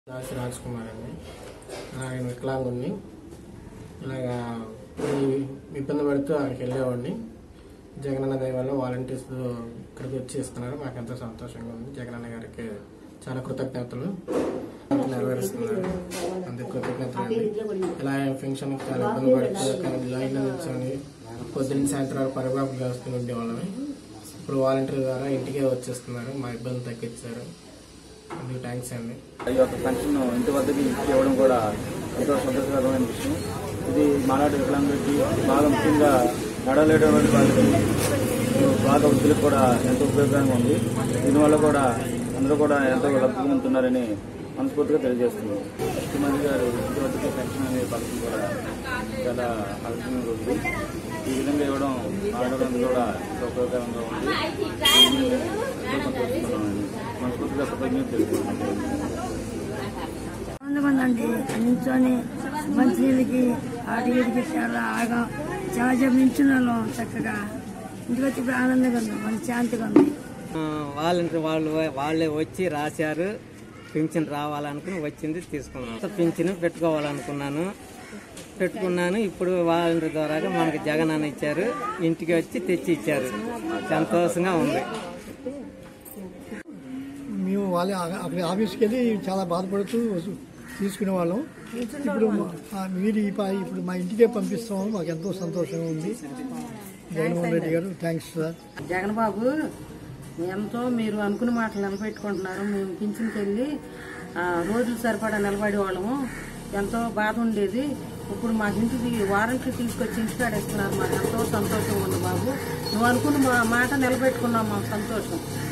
దాసి రాజ్ కుమార్ అండి ఆయన వికలాంగుణ్ణి ఇలాగా ఈ ఇబ్బంది పడుతూ అక్కడికి వెళ్ళేవాడిని జగనన్న దయ వల్ల వాలంటీర్స్ ఇక్కడికి వచ్చి ఇస్తున్నారు మాకు ఎంతో సంతోషంగా ఉంది జగనన్న గారికి చాలా కృతజ్ఞతలు నెరవేరుస్తున్నారు అందుకు కృతజ్ఞతలు అండి ఇలా ఫంక్షన్ చాలా ఇబ్బంది పడుతూ లైన్ నిల్చొని పొద్దున్న సాయంత్రం పరిపాలన చేస్తూ ఉండేవాళ్ళని ఇప్పుడు వాలంటీర్ ద్వారా ఇంటికే వచ్చేస్తున్నారు మా ఇబ్బంది తగ్గించారు అందుకు థ్యాంక్స్ అండి ఈ యొక్క పెన్షన్ ఇంటి వద్దకి ఇవ్వడం కూడా ఎంతో సంతోషకరమైన విషయం ఇది మాలాడు వికలాంగులకి బాగా ముఖ్యంగా నడవలేటువంటి వాళ్ళకి బాగా వృద్ధులకు కూడా ఎంతో ఉపయోగకరంగా ఉంది దీనివల్ల కూడా అందరూ కూడా ఎంతో లబ్ధి పొందుతున్నారని మనస్ఫూర్తిగా తెలియజేస్తున్నాం ముఖ్యమంత్రి గారు ఇంటి వద్దకి పెన్షన్ అనే పథకం కూడా చాలా ఆలోచనగా ఉంది ఈ విధంగా ఇవ్వడం ఆడవాళ్ళందరూ కూడా ఎంతో ఉపయోగకరంగా ఉంది దీన్ని ఎంతో సంతోషిస్తున్నామని మనస్ఫూర్తిగా కృతజ్ఞత తెలుపుతున్నాం ఆనందమందండి నించొని మంచినీళ్ళకి ఆటికి చాలా ఆగా చాలా సేపు నించున్నాను చక్కగా ఇంటికి వచ్చి ఇప్పుడు ఆనందంగా ఉంది మంచి శాంతిగా ఉంది వాలంటీర్ వాళ్ళు వాళ్ళే వచ్చి రాశారు పింఛన్ రావాలనుకుని వచ్చింది తీసుకున్నాను పింఛన్ పెట్టుకోవాలనుకున్నాను పెట్టుకున్నాను ఇప్పుడు వాలంటీర్ ద్వారా మనకి జగన్ అని ఇచ్చారు ఇంటికి వచ్చి తెచ్చి ఇచ్చారు సంతోషంగా ఉంది మేము వాళ్ళ అక్కడ ఆఫీస్కి వెళ్ళి చాలా బాధపడుతూ తీసుకునే వాళ్ళం ఇప్పుడు మా- మీరు ఈ పా- ఇప్పుడు మా ఇంటికే పంపిస్తాము మాకు ఎంతో సంతోషంగా ఉంది జగన్మోహన్ రెడ్డి గారు థ్యాంక్స్ సార్ జగన్ బాబు ఎంతో మీరు అనుకున్న మాటలు నిలబెట్టుకుంటున్నారు మేము పింఛన్కి వెళ్ళి ఆ, రోజులు సరిపడా నిలబడే వాళ్ళము ఎంతో బాధ ఉండేది ఇప్పుడు మా ఇంటికి వారంటీ తీసుకొచ్చి ఇంటికాడ ఇస్తున్నారు మాకు ఎంతో సంతోషం ఉంది బాబు నువ్వు అనుకున్న మా మాట నిలబెట్టుకున్నావు మాకు సంతోషం